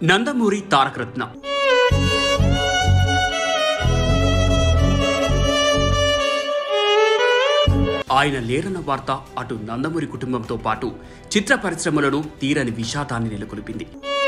నందమూరి తారక రత్న ఆయన లేరన్న వార్త అటు నందమూరి కుటుంబంతో పాటు చిత్ర పరిశ్రమలను తీరని విషాదాన్ని నెలకొల్పింది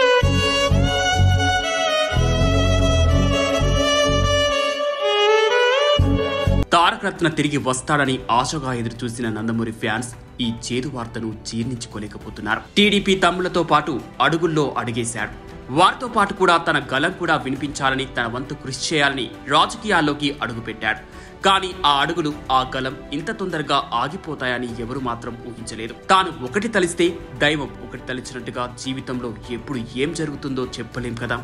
తారక రత్న తిరిగి వస్తాడని ఆశగా ఎదురు చూసిన నందమూరి ఫ్యాన్స్ ఈ చేదు వార్తను జీర్ణించుకోలేకపోతున్నారు టీడీపీ తమ్ములతో పాటు అడుగుల్లో అడిగేశాడు వారితో పాటు కూడా తన గలం కూడా వినిపించాలని తన వంతు కృషి చేయాలని రాజకీయాల్లోకి అడుగుపెట్టాడు కానీ ఆ అడుగులు ఆ గలం ఇంత తొందరగా ఆగిపోతాయని ఎవరు మాత్రం ఊహించలేదు తాను ఒకటి తలిస్తే దైవం ఒకటి తలిచినట్టుగా జీవితంలో ఎప్పుడు ఏం జరుగుతుందో చెప్పలేం కదా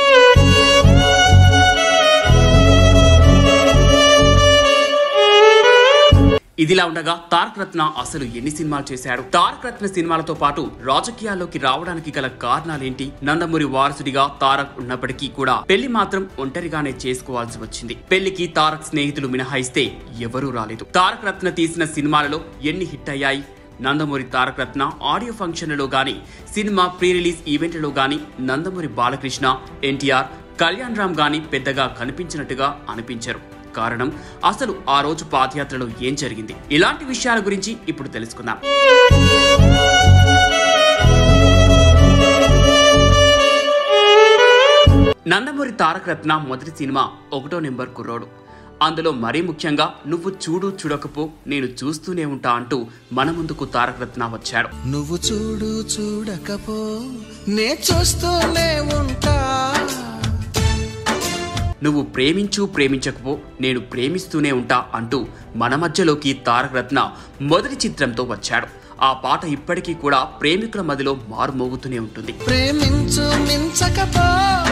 ఇదిలా ఉండగా తారక రత్న అసలు ఎన్ని సినిమాలు చేశాడు తారక రత్న సినిమాలతో పాటు రాజకీయాల్లోకి రావడానికి గల కారణాలేంటి నందమూరి వారసుడిగా తారక్ ఉన్నప్పటికీ కూడా పెళ్లి మాత్రం ఒంటరిగానే చేసుకోవాల్సి వచ్చింది పెళ్లికి తారక్ స్నేహితులు మినహాయిస్తే ఎవరూ రాలేదు తారక రత్న తీసిన సినిమాలలో ఎన్ని హిట్ అయ్యాయి నందమూరి తారక రత్న ఆడియో ఫంక్షన్లలో గాని సినిమా ప్రీ రిలీజ్ ఈవెంట్లలో గాని నందమూరి బాలకృష్ణ ఎన్టీఆర్ కళ్యాణ్ రామ్ గాని పెద్దగా కనిపించినట్టుగా అనిపించరు కారణం అసలు ఆ రోజు పాదయాత్రలో ఏం జరిగింది ఇలాంటి విషయాల గురించి ఇప్పుడు తెలుసుకుందాం నందమూరి తారక రత్న మొదటి సినిమా ఒకటో నెంబర్ కుర్రోడు అందులో మరీ ముఖ్యంగా నువ్వు చూడు చూడకపో నేను చూస్తూనే ఉంటా అంటూ మన ముందుకు తారక రత్న వచ్చాడు నువ్వు చూడు చూడకపో నే చూస్తూనే ఉంటా నువ్వు ప్రేమించు ప్రేమించకపో నేను ప్రేమిస్తూనే ఉంటా అంటూ మన మధ్యలోకి తారక రత్న మొదటి చిత్రంతో వచ్చాడు ఆ పాట ఇప్పటికీ కూడా ప్రేమికుల మదిలో మారుమోగుతూనే ఉంటుంది ప్రేమించు మించకపో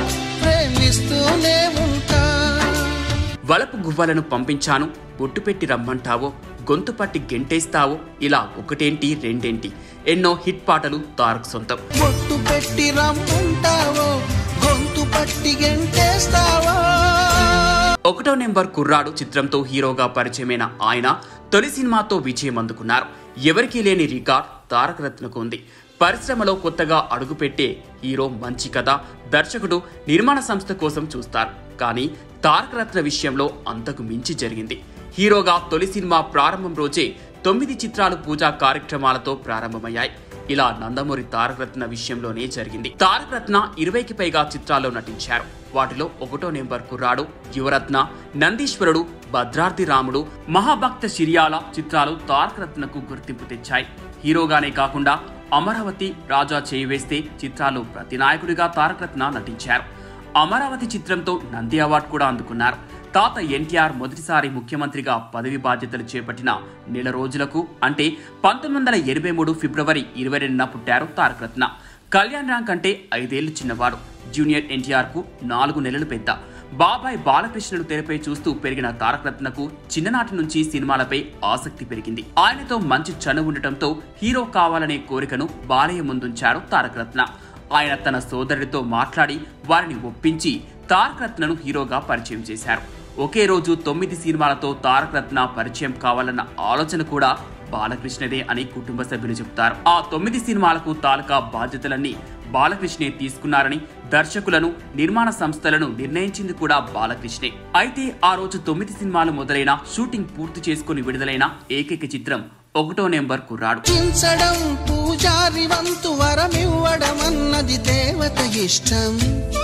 ప్రేమిస్తూనే ఉంటా వలపు గువ్వలను పంపించాను బొట్టు పెట్టి రమ్మంటావో గొంతు పట్టి గెంటేస్తావో ఇలా ఒకటేంటి రెండేంటి ఎన్నో హిట్ పాటలు తారక్ సొంతం బొట్టు పెట్టి రమ్ముంటావో గొంతు పట్టి గెంటేస్తావో ఒకటో నెంబర్ కుర్రాడు చిత్రంతో హీరోగా పరిచయమైన ఆయన తొలి సినిమాతో విజయం అందుకున్నారు ఎవరికీ లేని రికార్డ్ తారక రత్నకు ఉంది పరిశ్రమలో కొత్తగా అడుగుపెట్టే హీరో మంచి కథ దర్శకుడు నిర్మాణ సంస్థ కోసం చూస్తారు కానీ తారక రత్న విషయంలో అంతకు మించి జరిగింది హీరోగా తొలి సినిమా ప్రారంభం రోజే తొమ్మిది చిత్రాలు పూజా కార్యక్రమాలతో ప్రారంభమయ్యాయి ఇలా నందమూరి తారక రత్న విషయంలోనే జరిగింది తారక రత్న ఇరవైకి పైగా చిత్రాల్లో నటించారు వాటిలో ఒకటో నెంబర్ కుర్రాడు యువరత్న నందీశ్వరుడు భద్రార్థి రాముడు మహాభక్త సిరియాల చిత్రాలు తారక రత్నకు గుర్తింపు తెచ్చాయి హీరోగానే కాకుండా అమరావతి రాజా చేయి వేస్తే చిత్రాలు ప్రతినాయకుడిగా తారక రత్న నటించారు అమరావతి చిత్రంతో నంది అవార్డు కూడా అందుకున్నారు తాత ఎన్టీఆర్ మొదటిసారి ముఖ్యమంత్రిగా పదవి బాధ్యతలు చేపట్టిన నెల రోజులకు అంటే పంతొమ్మిది వందల ఎనభై మూడు ఫిబ్రవరి ఇరవై రెండున పుట్టారు తారక రత్న కళ్యాణ్ రామ్ కంటే ఐదేళ్లు చిన్నవాడు జూనియర్ ఎన్టీఆర్ కు నాలుగు నెలలు పెద్ద బాబాయ్ బాలకృష్ణుడు తెరపై చూస్తూ పెరిగిన తారక రత్నకు చిన్ననాటి నుంచి సినిమాలపై ఆసక్తి పెరిగింది ఆయనతో మంచి చనువు ఉండటంతో హీరో కావాలనే కోరికను బాలయ్య ముందుంచాడు తారక రత్న ఆయన తన సోదరుడితో మాట్లాడి వారిని ఒప్పించి తారక రత్నను హీరోగా పరిచయం చేశారు ఒకే రోజు తొమ్మిది సినిమాలతో తారక రత్న పరిచయం కావాలన్న ఆలోచన కూడా బాలకృష్ణదే అని కుటుంబ సభ్యులు చెబుతారు ఆ తొమ్మిది సినిమాలకు తాలూకా బాధ్యతలన్నీ బాలకృష్ణే తీసుకున్నారని దర్శకులను నిర్మాణ సంస్థలను నిర్ణయించింది కూడా బాలకృష్ణే అయితే ఆ రోజు తొమ్మిది సినిమాలు మొదలైన షూటింగ్ పూర్తి చేసుకుని విడుదలైన ఏకైక చిత్రం ఒకటో నెంబర్ కుర్రాడు చించడం పూజారి వంతు వరమివ్వడం అన్నది దేవత ఇష్టం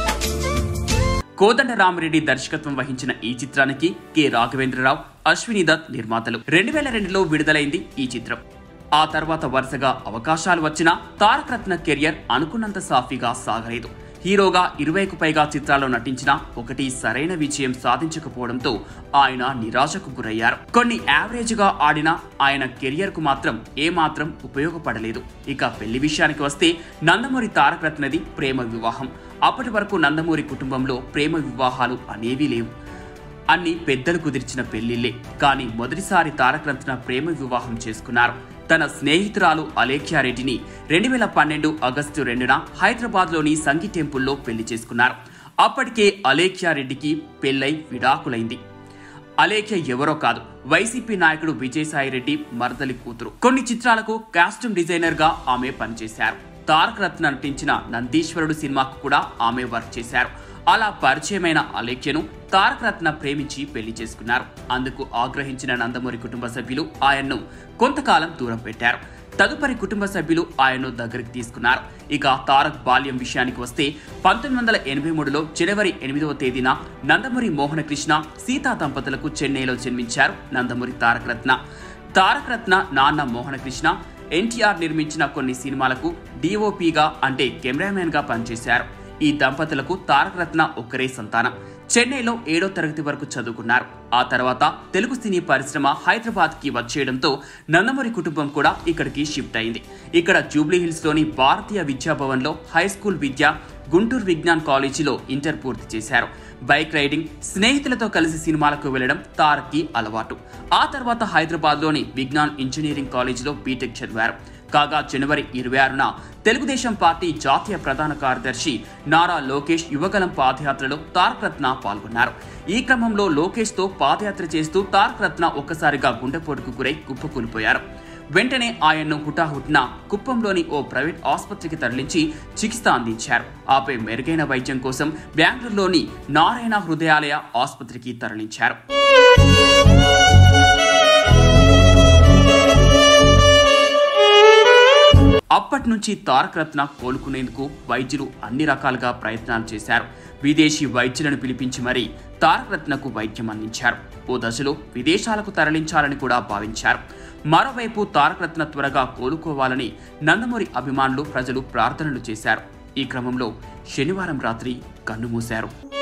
కోదండ రామిరెడ్డి దర్శకత్వం వహించిన ఈ చిత్రానికి కె రాఘవేంద్రరావు అశ్విని దత్ నిర్మాతలు రెండు వేల రెండులో విడుదలైంది ఈ చిత్రం ఆ తర్వాత వరుసగా అవకాశాలు వచ్చినా తారక రత్న కెరియర్ అనుకున్నంత సాఫీగా సాగలేదు హీరోగా ఇరవైకు పైగా చిత్రాల్లో నటించినా ఒకటి సరైన విజయం సాధించకపోవడంతో ఆయన నిరాశకు గురయ్యారు కొన్ని యావరేజ్ గా ఆడిన ఆయన కెరియర్ కు మాత్రం ఏమాత్రం ఉపయోగపడలేదు ఇక పెళ్లి విషయానికి వస్తే నందమూరి తారక రత్నది ప్రేమ వివాహం అప్పటి వరకు నందమూరి కుటుంబంలో ప్రేమ వివాహాలు అనేవీ లేవు అన్ని పెద్దలు కుదిర్చిన పెళ్లిళ్లే కానీ మొదటిసారి తారక రత్న ప్రేమ వివాహం చేసుకున్నారు తన స్నేహితురాలు అలేఖ్యారెడ్డిని రెండు వేల పన్నెండు ఆగస్టు రెండున హైదరాబాద్లోని సంగీ టెంపుల్లో పెళ్లి చేసుకున్నారు అప్పటికే అలేఖ్యారెడ్డికి పెళ్లై విడాకులైంది అలేఖ్య ఎవరో కాదు వైసీపీ నాయకుడు విజయసాయిరెడ్డి మరదలి కూతురు కొన్ని చిత్రాలకు కాస్ట్యూమ్ డిజైనర్ గా ఆమె పనిచేశారు తారక రత్న నటించిన నందీశ్వరుడు సినిమాకు కూడా ఆమె వర్క్ చేశారు అలా పరిచయమైన అలేఖ్యను తారక రత్న ప్రేమించి పెళ్లి చేసుకున్నారు అందుకు ఆగ్రహించిన నందమూరి కుటుంబ సభ్యులు ఆయన్ను కొంతకాలం దూరం పెట్టారు తదుపరి కుటుంబ సభ్యులు ఆయన్ను దగ్గరికి తీసుకున్నారు ఇక తారక్ బాల్యం విషయానికి వస్తే పంతొమ్మిది వందల ఎనభై మూడులో జనవరి ఎనిమిదవ తేదీన నందమూరి మోహనకృష్ణ సీతా దంపతులకు చెన్నైలో జన్మించారు నందమూరి తారక రత్న తారక రత్న నాన్న మోహనకృష్ణ ఎన్టీఆర్ నిర్మించిన కొన్ని సినిమాలకు డిఓపిగా అంటే కెమెరామెన్ గా పనిచేశారు ఈ దంపతులకు తారక రత్న ఒక్కరే సంతానం చెన్నైలో ఏడో తరగతి వరకు చదువుకున్నారు ఆ తర్వాత తెలుగు సినీ పరిశ్రమ హైదరాబాద్ కి వచ్చేయడంతో నందమూరి కుటుంబం కూడా ఇక్కడికి షిఫ్ట్ అయింది ఇక్కడ జూబ్లీ హిల్స్ లోని భారతీయ విద్యాభవన్ లో హై స్కూల్ విద్య గుంటూరు విజ్ఞాన్ కాలేజీలో ఇంటర్ పూర్తి చేశారు బైక్ రైడింగ్ స్నేహితులతో కలిసి సినిమాలకు వెళ్లడం తారక్కి అలవాటు ఆ తర్వాత హైదరాబాద్ లోని విజ్ఞాన్ ఇంజనీరింగ్ కాలేజీలో బీటెక్ చదివారు కాగా జనవరి ఇరవై ఆరున తెలుగుదేశం పార్టీ జాతీయ ప్రధాన కార్యదర్శి నారా లోకేష్ యువగలం పాదయాత్రలో తారక రత్న పాల్గొన్నారు ఈ క్రమంలో లోకేష్ తో పాదయాత్ర చేస్తూ తారక రత్న ఒక్కసారిగా గుండెపోటుకు గురై కుప్పకూలిపోయారు వెంటనే ఆయన్ను హుటాహుటిన కుప్పంలోని ఓ ప్రైవేట్ ఆసుపత్రికి తరలించి చికిత్స అందించారు ఆపై మెరుగైన వైద్యం కోసం బెంగళూరులోని నారాయణ హృదయాలయ ఆసుపత్రికి తరలించారు అప్పటి నుంచి తారక రత్న కోలుకునేందుకు వైద్యులు అన్ని రకాలుగా ప్రయత్నాలు చేశారు విదేశీ వైద్యులను పిలిపించి మరీ తారక రత్నకు వైద్యం అందించారు ఓ దశలో విదేశాలకు తరలించాలని కూడా భావించారు మరోవైపు తారక రత్న త్వరగా కోలుకోవాలని నందమూరి అభిమానులు ప్రజలు ప్రార్థనలు చేశారు ఈ క్రమంలో శనివారం రాత్రి కన్నుమూశారు